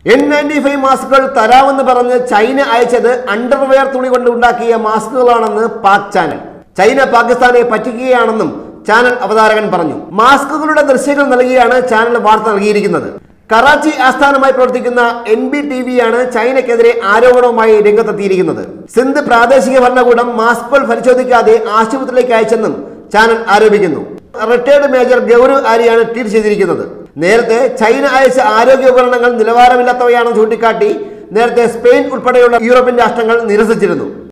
N ninety five മാസ്കുകൾ തരാമെന്ന് പറഞ്ഞ് ചൈന അയച്ചത് അണ്ടർവെയർ തുണി കൊണ്ട് ഉണ്ടാക്കിയ മാസ്കുകളാണെന്ന് പാക് ചാനൽ ചൈന പാകിസ്ഥാനെ പറ്റിക്കുകയാണെന്നും ചാനൽ അവതാരകൻ പറഞ്ഞു മാസ്കുകളുടെ ദൃശ്യങ്ങൾ നൽകിയാണ് ചാനൽ വാർത്ത നൽകിയിരിക്കുന്നത് കറാച്ചി ആസ്ഥാനമായി പ്രവർത്തിക്കുന്ന എൻ ബി ടി വിയാണ് ചൈനയ്ക്കെതിരെ ആരോപണവുമായി രംഗത്തെത്തിയിരിക്കുന്നത് സിന്ധ് പ്രാദേശിക ഭരണകൂടം മാസ്കുകൾ പരിശോധിക്കാതെ ആശുപത്രിയിലേക്ക് അയച്ചെന്നും ചാനൽ ആരോപിക്കുന്നു റിട്ടയർഡ് മേജർ ഗൗരവ് ആര്യാണ് ട്വീറ്റ് ചെയ്തിരിക്കുന്നത് നേരത്തെ ചൈന അയച്ച ആരോഗ്യ ഉപകരണങ്ങൾ നിലവാരമില്ലാത്തവയാണെന്ന് ചൂണ്ടിക്കാട്ടി നേരത്തെ സ്പെയിൻ ഉൾപ്പെടെയുള്ള യൂറോപ്യൻ രാഷ്ട്രങ്ങൾ നിരസിച്ചിരുന്നു